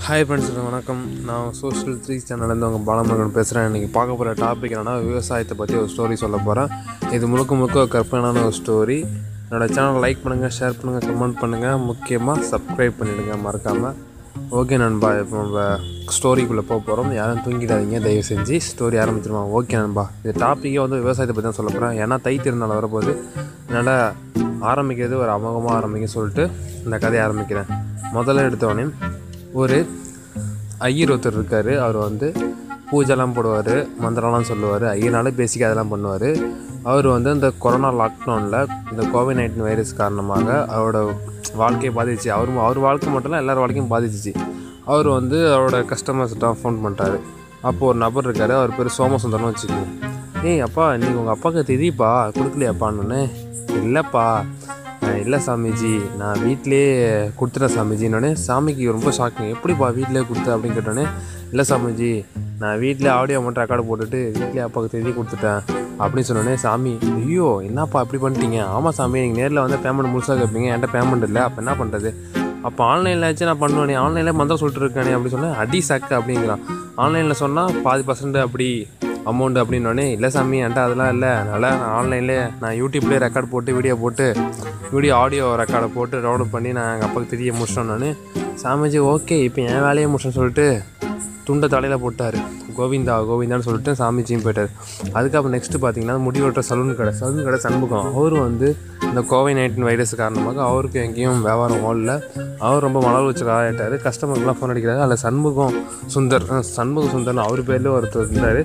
hi friends வணக்கம் நான் social three சேனல்லேருந்து உங்கள் பாலமுருகன் பேசுகிறேன் இன்றைக்கி பார்க்க போகிற டாபிக் என்னென்னா விவசாயத்தை பற்றி ஒரு ஸ்டோரி சொல்ல போகிறேன் இது முழுக்க முழுக்க ஒரு கற்பனையான ஒரு ஸ்டோரி என்னோடய சேனல் லைக் பண்ணுங்கள் ஷேர் பண்ணுங்கள் கமெண்ட் பண்ணுங்கள் முக்கியமாக சப்ஸ்கிரைப் பண்ணிவிடுங்க மறக்காமல் ஓகே நண்பா இப்போ நம்ம ஸ்டோரிக்குள்ளே போக போகிறோம் யாரும் தூங்கிடாதீங்க தயவு செஞ்சு ஸ்டோரி ஆரம்பிச்சிருவாங்க ஓகே நண்பா இது டாப்பிக்கே வந்து விவசாயத்தை பற்றி தான் சொல்ல போகிறேன் ஏன்னா தை திருநாள் வரப்போது அதனால் ஆரம்பிக்கிறது ஒரு அமோகமாக ஆரம்பிக்க சொல்லிட்டு இந்த கதையை ஆரம்பிக்கிறேன் முதல்ல எடுத்தோடனே ஒரு ஐயர் ஒருத்தர் இருக்கார் அவர் வந்து பூஜைலாம் போடுவார் மந்திரம்லாம் சொல்லுவார் ஐயனால பேசிக்க அதெல்லாம் பண்ணுவார் அவர் வந்து இந்த கொரோனா லாக்டவுனில் இந்த கோவிட் நைன்டீன் வைரஸ் காரணமாக அவரோட வாழ்க்கையை பாதிச்சு அவர் அவர் வாழ்க்கை மட்டும் இல்லை எல்லார் வாழ்க்கையும் பாதிச்சிச்சு அவர் வந்து அவரோட கஸ்டமர்ஸ்கிட்ட ஃபோன் பண்ணிட்டாரு அப்போது ஒரு நபர் இருக்கார் அவர் பேர் சோமசுந்தரம்னு வச்சுக்கோங்க ஏய் அப்பா நீங்கள் உங்கள் அப்பாவுக்கு தெரியுப்பா கொடுக்கலையாப்பான்னு இல்லைப்பா "அஹ், இல்லை சாமிஜி நான் வீட்டிலே கொடுத்துட்டேன் சாமிஜின்னொடனே சாமிக்கு ரொம்ப ஷாக்கிங் எப்படிப்பா வீட்டிலே கொடுத்த அப்படின்னு கேட்டோன்னே இல்லை சாமிஜி நான் வீட்டில் ஆடியோ மட்டும் ரெக்கார்டு போட்டுட்டு வீட்டிலே அப்பாவுக்கு தேதி கொடுத்துட்டேன் அப்படின்னு சொன்னோடனே சாமி ஐயோ என்னப்பா இப்படி பண்ணிட்டீங்க ஆமாம் சாமி நீங்கள் நேரில் வந்து பேமெண்ட் முழுசாக கேட்பீங்க என்கிட்ட பேமெண்ட் இல்லை அப்போ என்ன பண்ணுறது அப்போ ஆன்லைனில் ஆச்சு நான் பண்ணுவேனே ஆன்லைனில் மந்திரம் சொல்லிட்டு இருக்கானே அப்படி சொன்னேன் அடி சக்கு அப்படிங்கிறான் ஆன்லைனில் சொன்னால் பாதி பர்சன்ட் அப்படி அமௌண்ட் அப்படின்னோடனே இல்லை சாமி என்கிட்ட அதெல்லாம் இல்லை அதனால் நான் ஆன்லைன்லேயே நான் யூடியூப்லேயே ரெக்கார்ட் போட்டு வீடியோ போட்டு வீடியோ ஆடியோ ரெக்கார்டை போட்டு டவுன்லோட் பண்ணி நான் எங்கள் அப்பாவுக்கு தெரிய முடிச்சிட்டோன்னு சாமிஜி ஓகே இப்போ என் வேலையை முடிச்சேன்னு சொல்லிட்டு துண்டை தலையில் போட்டார் கோவிந்தா கோவிந்தான்னு சொல்லிட்டு சாமிஜியும் போயிட்டார் அதுக்கப்புறம் நெக்ஸ்ட்டு பார்த்தீங்கன்னா முடி வெட்டுற சலூன் கடை சலூன் கடை சண்முகம் அவரும் வந்து இந்த கோவிட் நைன்டீன் வைரஸ் காரணமாக அவருக்கு எங்கேயும் வியாபாரம் ஓடல அவர் ரொம்ப மலர் வச்சு ஆகிட்டார் கஸ்டமருக்குலாம் ஃபோன் அடிக்கிறாரு அதில் சண்முகம் சுந்தர் அஹ், சண்முக சுந்தர்னு அவர் பேரில் ஒருத்தர் இருந்தார்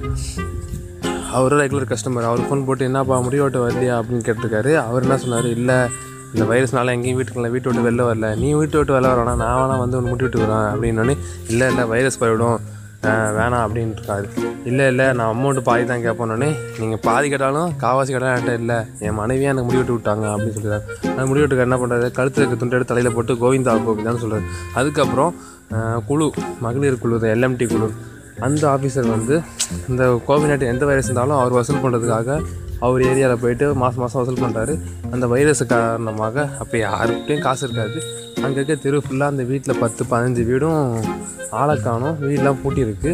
அவர் ரெகுலர் கஸ்டமர் அவர் ஃபோன் போட்டு என்னப்பா முடிவோட்டு வரலையா அப்படின்னு கேட்டிருக்காரு அவர் என்ன சொன்னார் இல்லை இந்த வைரஸ்னால எங்கேயும் வீட்டுக்குள்ள வீட்டு விட்டு வெளில வரல நீ வீட்டு விட்டு வெளில வரணும் நான் வேணா வந்து ஒன்று முட்டி விட்டு வரேன் அப்படின்னோடனே இல்லை இல்லை வைரஸ் போயிடும் ஆஹ் வேணாம் அப்படின்ட்டுருக்காரு இல்லை இல்லை நான் அமௌண்ட்டு பாதி தான் கேட்போன்னே நீங்கள் பாதி கேட்டாலும் காவாசி கேட்டாலும் என்கிட்ட இல்லை என் மனைவியே எனக்கு முடி விட்டு விட்டாங்க அப்படின்னு சொல்லிடுறாரு அந்த முடி விட்டுக்கு என்ன பண்ணுறாரு கழுத்தில் இருக்க துண்டு எடுத்து தலையில் போட்டு கோவிந்தா கோவிந்தான்னு சொல்கிறார் அதுக்கப்புறம் ஆஹ் குழு மகளிர் குழு எல்எம்டி குழு அந்த ஆஃபீஸர் வந்து இந்த கோவிட் நைன்டீன் எந்த வைரஸ் இருந்தாலும் அவர் வசூல் பண்ணுறதுக்காக அவர் ஏரியாவில் போயிட்டு மாதம் மாதம் வசூல் பண்ணுறாரு அந்த வைரஸ் காரணமாக அப்போ யாருக்கிட்டையும் காசு இருக்காது அங்கே இருக்க தெரு ஃபுல்லாக அந்த வீட்டில் பத்து பதினஞ்சு வீடும் ஆளை காணும் வீடெலாம் பூட்டி இருக்கு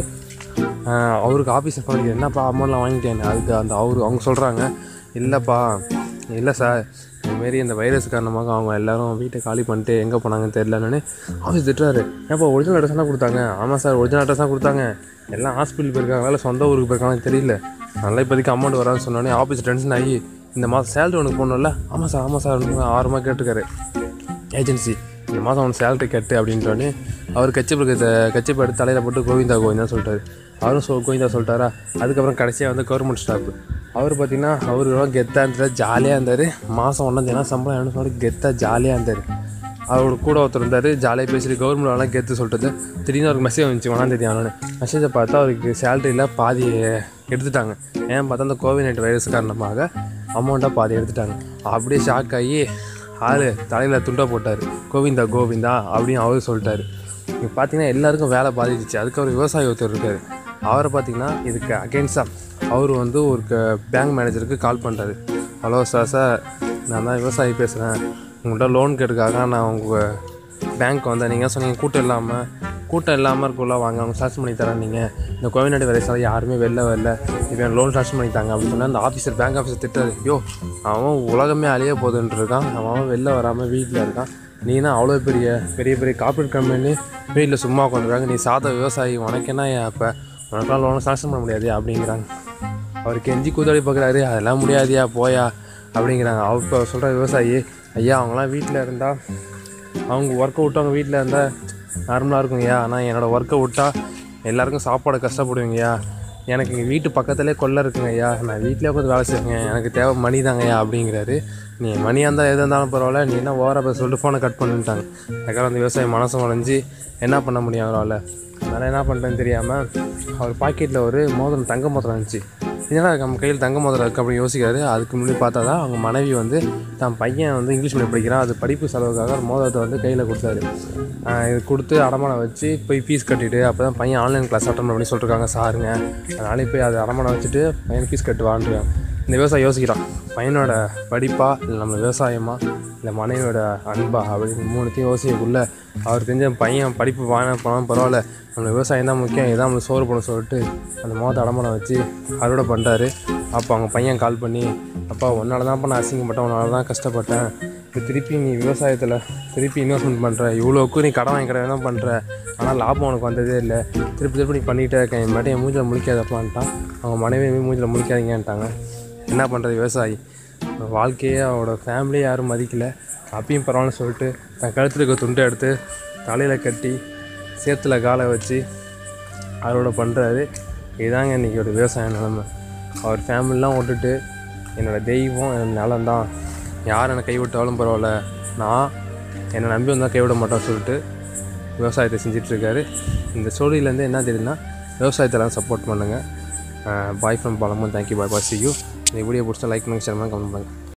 ஆஹ் அவருக்கு ஆஃபீஸர் பண்ணிக்க என்னப்பா அமௌண்ட்லாம் வாங்கிட்டேன் அதுக்கு அந்த அவர் அவங்க சொல்கிறாங்க இல்லைப்பா இல்லை சார் இதுமாரி இந்த வைரஸ் காரணமாக அவங்க எல்லாரும் வீட்டை காலி பண்ணிட்டு எங்கே போனாங்கன்னு தெரிலன்னு ஆஃபீஸ் திட்டுறாரு ஏப்பா ஒரிஜினல் அட்ரஸ் தான் கொடுத்தாங்க ஆமாம் சார் ஒரிஜினல் அட்ரஸ் தான் கொடுத்தாங்க எல்லாம் ஹாஸ்பிட்டல் போயிருக்காங்க இல்லை சொந்த ஊருக்கு போயிருக்காங்கன்னு தெரியல நல்லா இப்போதைக்கு அமௌண்ட் வரான்னு சொன்னோடனே ஆஃபீஸ் டென்ஷன் ஆகி இந்த மாதம் சேலரி உனக்கு போடணும்ல ஆமாம் சார் ஆமாம் சார் ஆறுமா கேட்டிருக்காரு ஏஜென்சி இந்த மாதம் அவனுக்கு சேலரி கட்டு அப்படின்ட்டோன்னே அவர் கச்சிப்பு கச்சிப்பு எடுத்து தலையில் போட்டு கோவிந்தா கோவிந்தான்னு சொல்லிட்டாரு அவரும் சொ கோவிந்தா சொல்லிட்டாரா அதுக்கப்புறம் கடைசியாக வந்து கவர்மெண்ட் ஸ்டாஃப் அவர் பார்த்தீங்கன்னா அவர் ரொம்ப கெத்தாக இருந்தார் ஜாலியாக இருந்தார் மாதம் ஒன்றாந்தேனா சம்பளம் என்ன சொல்லி கெத்தாக ஜாலியாக இருந்தார் அவரோட கூட ஒருத்தர் இருந்தார் ஜாலியாக பேசிட்டு கவர்மெண்ட் வேணாம் கெத்து சொல்லிட்டு திடீர்னு அவருக்கு மெசேஜ் வந்துச்சு ஒன்றாம் தேதி ஆனால் மெசேஜை பார்த்தா அவருக்கு சேலரியில் பாதி எடுத்துட்டாங்க ஏன் பார்த்தா அந்த கோவிட் நைன்ட் வைரஸ் காரணமாக அமௌண்ட்டாக பாதி எடுத்துட்டாங்க அப்படியே ஷாக் ஆகி ஆள் தலையில் துண்டை போட்டார் கோவிந்தா கோவிந்தா அப்படின்னு அவர் சொல்லிட்டாரு இப்போ பார்த்தீங்கன்னா எல்லாருக்கும் வேலை பாதிச்சிச்சு அதுக்கு அவர் விவசாயி ஒருத்தர் இருக்கார் அவரை பார்த்தீங்கன்னா இதுக்கு அகெயின்ஸ்டாக அவர் வந்து ஒரு பேங்க் மேனேஜருக்கு கால் பண்ணுறாரு ஹலோ சார் சார் நான் தான் விவசாயி பேசுகிறேன் உங்கள்கிட்ட லோன் கேட்டுக்காக நான் உங்கள் பேங்க் வந்தேன் நீங்கள் சொன்னீங்க கூட்டம் இல்லாமல் கூட்டம் இல்லாமல் இருக்குள்ள வாங்க அவங்க சார்ஜ் பண்ணி தரேன் நீங்கள் இந்த கோவிட் நைன்டீன் வைரஸால் யாருமே வெளில வரல இப்போ எனக்கு லோன் சார்ஜ் பண்ணி தாங்க அப்படின்னு சொன்னால் அந்த ஆஃபீஸர் பேங்க் ஆஃபீஸர் திட்டாரு யோ அவன் உலகமே அழிய போகுதுன்ட்டு இருக்கான் அவன் அவன் வெளில வராமல் வீட்டில் இருக்கான் நீனா அவ்வளோ பெரிய பெரிய பெரிய கார்பரேட் கம்பெனி வீட்டில் சும்மா உட்காந்துருக்காங்க நீ சாத விவசாயி உனக்கு என்ன அப்போ உனக்கெல்லாம் லோனை சாங்ஷன் பண்ண முடியாது அப்படிங்கிறாங்க அவர் கெஞ்சி கூத்தாடி பார்க்குறாரு அதெல்லாம் முடியாதியா போயா அப்படிங்கிறாங்க அவர் இப்போ சொல்கிற விவசாயி ஐயா அவங்களாம் வீட்டில் இருந்தால் அவங்க ஒர்க்கை விட்டு அவங்க வீட்டில் இருந்தால் நார்மலாக இருக்குங்கய்யா ஆனால் என்னோடய ஒர்க்கை விட்டால் எல்லாருக்கும் சாப்பாடு கஷ்டப்படுவீங்கய்யா எனக்கு எங்கள் வீட்டு பக்கத்துலேயே கொல்லை இருக்குங்க ஐயா நான் வீட்டிலே உட்காந்து வேலை செய்வேங்க எனக்கு தேவை மணி தாங்கய்யா அப்படிங்கிறாரு நீ மணியாக இருந்தால் எது இருந்தாலும் பரவாயில்ல நீ என்ன ஓவராக பேச சொல்லிட்டு ஃபோனை கட் பண்ணிட்டாங்க அதுக்கப்புறம் அந்த விவசாயி மனசு உடஞ்சி என்ன பண்ண முடியும் அவரால் அதனால் என்ன பண்ணுறேன்னு தெரியாமல் அவர் பாக்கெட்டில் ஒரு மோதிரம் தங்க மோதிரம் இருந்துச்சு என்னடா நம்ம கையில் தங்க மோதிரம் இருக்குது அப்படின்னு யோசிக்காரு அதுக்கு முன்னாடி பார்த்தா தான் அவங்க மனைவி வந்து தான் பையன் வந்து இங்கிலீஷ் மீடியம் படிக்கிறான் அது படிப்பு செலவுக்காக ஒரு மோதிரத்தை வந்து கையில் கொடுத்தாரு ஆஹ் இது கொடுத்து அடமானம் வச்சு போய் ஃபீஸ் கட்டிட்டு அப்போ தான் பையன் ஆன்லைன் கிளாஸ் அட்டன் பண்ணி சொல்லிருக்காங்க சாருங்க அதனால போய் அது அடமானம் வச்சுட்டு பையன் ஃபீஸ் கட்டுவான்றான் இந்த விவசாயி யோசிக்கிறான் பையனோட படிப்பா இல்லை நம்ம விவசாயமா இல்லை மனைவியோட அன்பா அப்படின்னு மூணுத்தையும் யோசிக்கக்குள்ள அவர் தெரிஞ்ச பையன் படிப்பு வாங்க போனால் பரவாயில்ல நம்மளுக்கு விவசாயம் தான் முக்கியம் இதான் நம்மளுக்கு சோறு போட சொல்லிட்டு அந்த முகத்தை அடமானம் வச்சு அறுவடை பண்ணுறாரு அப்போ அவங்க பையன் கால் பண்ணி அப்பா உன்னால தான்ப்பா நான் அசிங்கப்பட்டேன் உன்னால தான் கஷ்டப்பட்டேன் இப்போ திருப்பி நீ விவசாயத்தில் திருப்பி இன்வெஸ்ட்மெண்ட் பண்ணுற இவ்வளோக்கும் நீ கடன் வாங்கி கடை தான் பண்ணுற ஆனால் லாபம் உனக்கு வந்ததே இல்லை திருப்பி திருப்பி நீ பண்ணிகிட்டே இருக்கேன் என் மட்டும் என் மூஞ்சில் முழிக்காதப்பான்ட்டான் அவங்க மனைவி மூஞ்சில் முழிக்காதீங்கன்ட்டாங்க என்ன பண்ணுறது விவசாயி வாழ்க்கையே அவரோட ஃபேமிலியே யாரும் மதிக்கலை அப்பயும் பரவாயில்ல சொல்லிட்டு தன் கழுத்தில் இருக்க துண்டை எடுத்து தலையில் கட்டி சேத்துல காலை வச்சு அறுவடை பண்ணுறாரு இதுதாங்க இன்றைக்கி ஒரு விவசாய நிலமை அவர் ஃபேமிலிலாம் விட்டுட்டு என்னோடய தெய்வம் என் நிலம்தான் யார் என்னை கைவிட்டாலும் பரவாயில்ல நான் என்னை நம்பி வந்தால் கைவிட மாட்டேன்னு சொல்லிட்டு விவசாயத்தை செஞ்சிட்ருக்காரு இந்த ஸ்டோரியிலேருந்து என்ன தெரியுதுன்னா விவசாயத்தெல்லாம் சப்போர்ட் பண்ணுங்கள் பாய் ஃப்ரம் பழமும் thank you bye bye see you இந்த வீடியோ பிடிச்சா லைக் பண்ணுங்கள் ஷேர் பண்ணுங்கள் கமெண்ட் பண்ணுங்கள்